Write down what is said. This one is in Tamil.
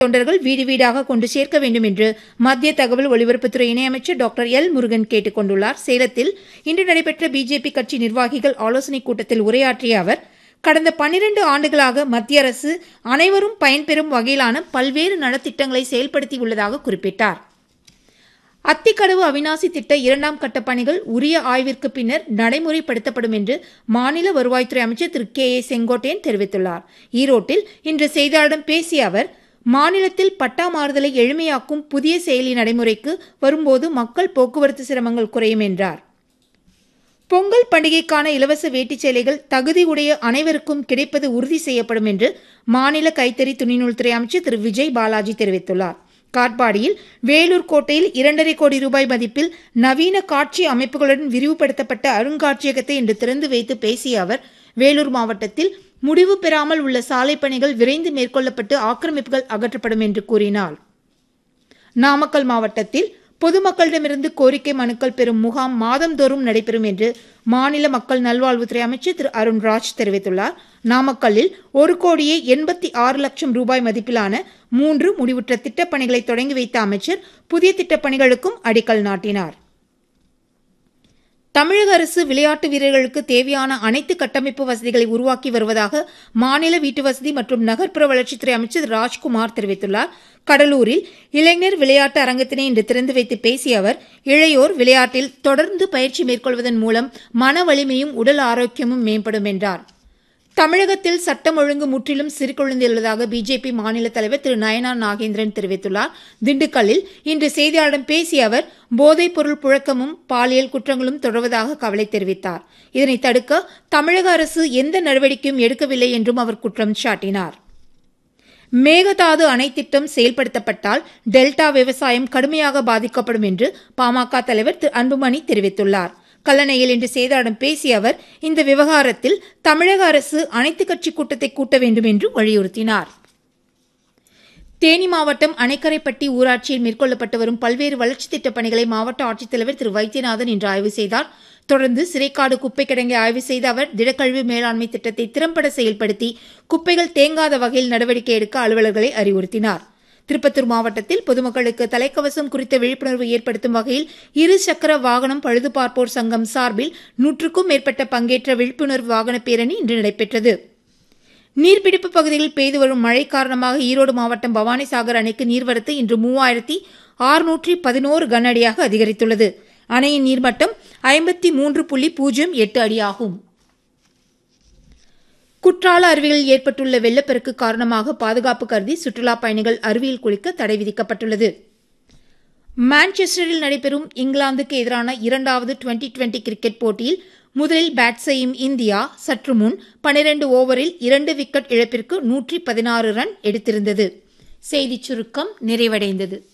தொண்டர்கள் வீடு வீடாக கொண்டு சேர்க்க வேண்டும் என்று மத்திய தகவல் ஒலிபரப்புத்துறை இணையமைச்சர் டாக்டர் எல் முருகன் கேட்டுக் கொண்டுள்ளார் சேலத்தில் இன்று நடைபெற்ற பிஜேபி கட்சி நிர்வாகிகள் ஆலோசனைக் கூட்டத்தில் உரையாற்றிய அவர் கடந்த பன்னிரண்டு ஆண்டுகளாக மத்திய அரசு அனைவரும் பயன்பெறும் வகையிலான பல்வேறு நலத்திட்டங்களை செயல்படுத்தியுள்ளதாக குறிப்பிட்டார் அத்திக்கடவு அவினாசி திட்ட இரண்டாம் கட்ட பணிகள் உரிய ஆய்விற்கு பின்னர் நடைமுறைப்படுத்தப்படும் என்று மாநில வருவாய்த்துறை அமைச்சர் திரு கே ஏ செங்கோட்டையன் தெரிவித்துள்ளார் ஈரோட்டில் இன்று செய்தியாளர்களிடம் பேசிய அவர் மாநிலத்தில் பட்டா மாறுதலை எளிமையாக்கும் புதிய செயலி நடைமுறைக்கு வரும்போது மக்கள் போக்குவரத்து சிரமங்கள் குறையும் என்றார் பொங்கல் பண்டிகைக்கான இலவச வேட்டிச் சேலைகள் தகுதியுடைய அனைவருக்கும் கிடைப்பது உறுதி செய்யப்படும் என்று மாநில கைத்தறி துணிநூல்துறை அமைச்சர் திரு விஜய் பாலாஜி தெரிவித்துள்ளார் காட்பாடியில் வேலூர் கோட்டையில் இரண்டரை கோடி ரூபாய் மதிப்பில் நவீன காட்சி அமைப்புகளுடன் விரிவுபடுத்தப்பட்ட அருங்காட்சியகத்தை இன்று திறந்து வைத்து பேசிய அவர் வேலூர் மாவட்டத்தில் முடிவு பெறாமல் உள்ள சாலை பணிகள் விரைந்து மேற்கொள்ளப்பட்டு ஆக்கிரமிப்புகள் அகற்றப்படும் என்று கூறினார் நாமக்கல் மாவட்டத்தில் பொதுமக்களிடமிருந்து கோரிக்கை மனுக்கள் பெறும் முகாம் மாதந்தோறும் நடைபெறும் என்று மாநில மக்கள் நல்வாழ்வுத்துறை அமைச்சர் திரு அருண்ராஜ் தெரிவித்துள்ளார் நாமக்கல்லில் ஒரு கோடியே எண்பத்தி ஆறு லட்சம் ரூபாய் மதிப்பிலான மூன்று முடிவுற்ற திட்டப்பணிகளை தொடங்கி வைத்த அமைச்சர் புதிய திட்டப்பணிகளுக்கும் அடிக்கல் நாட்டினார் தமிழக அரசு விளையாட்டு வீரர்களுக்கு தேவையான அனைத்து கட்டமைப்பு வசதிகளை உருவாக்கி வருவதாக மாநில வீட்டுவசதி மற்றும் நகர்ப்புற வளர்ச்சித்துறை அமைச்சர் ராஜ்குமார் தெரிவித்துள்ளார் கடலூரில் இளைஞர் விளையாட்டு அரங்கத்தினை இன்று திறந்து வைத்து பேசிய அவர் இளையோர் விளையாட்டில் தொடர்ந்து பயிற்சி மேற்கொள்வதன் மூலம் மன வலிமையும் உடல் ஆரோக்கியமும் மேம்படும் என்றார் தமிழகத்தில் சட்டம் ஒழுங்கு முற்றிலும் சீர்குலைந்துள்ளதாக பிஜேபி மாநில தலைவர் திரு நயனார் நாகேந்திரன் தெரிவித்துள்ளார் திண்டுக்கல்லில் இன்று செய்தியாளரிடம் பேசிய அவர் போதைப் பொருள் புழக்கமும் பாலியல் குற்றங்களும் தொடர்வதாக கவலை தெரிவித்தார் இதனை தடுக்க தமிழக அரசு எந்த நடவடிக்கையும் எடுக்கவில்லை என்றும் அவர் குற்றம் சாட்டினார் மேகதாது அணை திட்டம் செயல்படுத்தப்பட்டால் டெல்டா விவசாயம் கடுமையாக பாதிக்கப்படும் என்று பாமக தலைவர் திரு அன்புமணி தெரிவித்துள்ளார் கல்லணையில் இன்று செய்தியாளர்களிடம் பேசிய அவர் இந்த விவகாரத்தில் தமிழக அரசு அனைத்துக் கட்சி கூட்டத்தை கூட்ட வேண்டும் என்று வலியுறுத்தினார் தேனி மாவட்டம் அணைக்கரைப்பட்டி ஊராட்சியில் மேற்கொள்ளப்பட்டு வரும் பல்வேறு வளர்ச்சித் திட்டப் பணிகளை மாவட்ட ஆட்சித்தலைவர் திரு வைத்தியநாதன் இன்று ஆய்வு செய்தார் தொடர்ந்து சிறைக்காடு குப்பை கிடங்கை ஆய்வு செய்த அவர் திடக்கழிவு மேலாண்மை திட்டத்தை திறம்பட செயல்படுத்தி குப்பைகள் தேங்காத வகையில் நடவடிக்கை எடுக்க அலுவலர்களை அறிவுறுத்தினார் திருப்பத்தூர் மாவட்டத்தில் பொதுமக்களுக்கு தலைக்கவசம் குறித்த விழிப்புணர்வு ஏற்படுத்தும் வகையில் இரு சக்கர வாகனம் பழுது பார்ப்போர் சங்கம் சார்பில் நூற்றுக்கும் மேற்பட்ட பங்கேற்ற விழிப்புணர்வு வாகன பேரணி இன்று நடைபெற்றது நீர்பிடிப்பு பகுதிகளில் பெய்து வரும் மழை காரணமாக ஈரோடு மாவட்டம் பவானிசாகர் அணைக்கு நீர்வரத்து இன்று மூவாயிரத்தி ஆறுநூற்றி பதினோரு கனஅடியாக அதிகரித்துள்ளது அணையின் நீர்மட்டம் ஐம்பத்தி மூன்று புள்ளி பூஜ்ஜியம் எட்டு அடியாகும் குற்றால அருவிகளில் ஏற்பட்டுள்ள வெள்ளப்பெருக்கு காரணமாக பாதுகாப்பு கருதி சுற்றுலாப் பயணிகள் அருவியில் குளிக்க தடை விதிக்கப்பட்டுள்ளது மான்செஸ்டரில் நடைபெறும் இங்கிலாந்துக்கு எதிரான இரண்டாவது டுவெண்டி டுவெண்டி கிரிக்கெட் போட்டியில் முதலில் பேட் செய்யும் இந்தியா சற்று முன் பனிரண்டு ஓவரில் இரண்டு விக்கெட் இழப்பிற்கு நூற்றி பதினாறு ரன் எடுத்திருந்தது செய்திச் சுருக்கம் நிறைவடைந்தது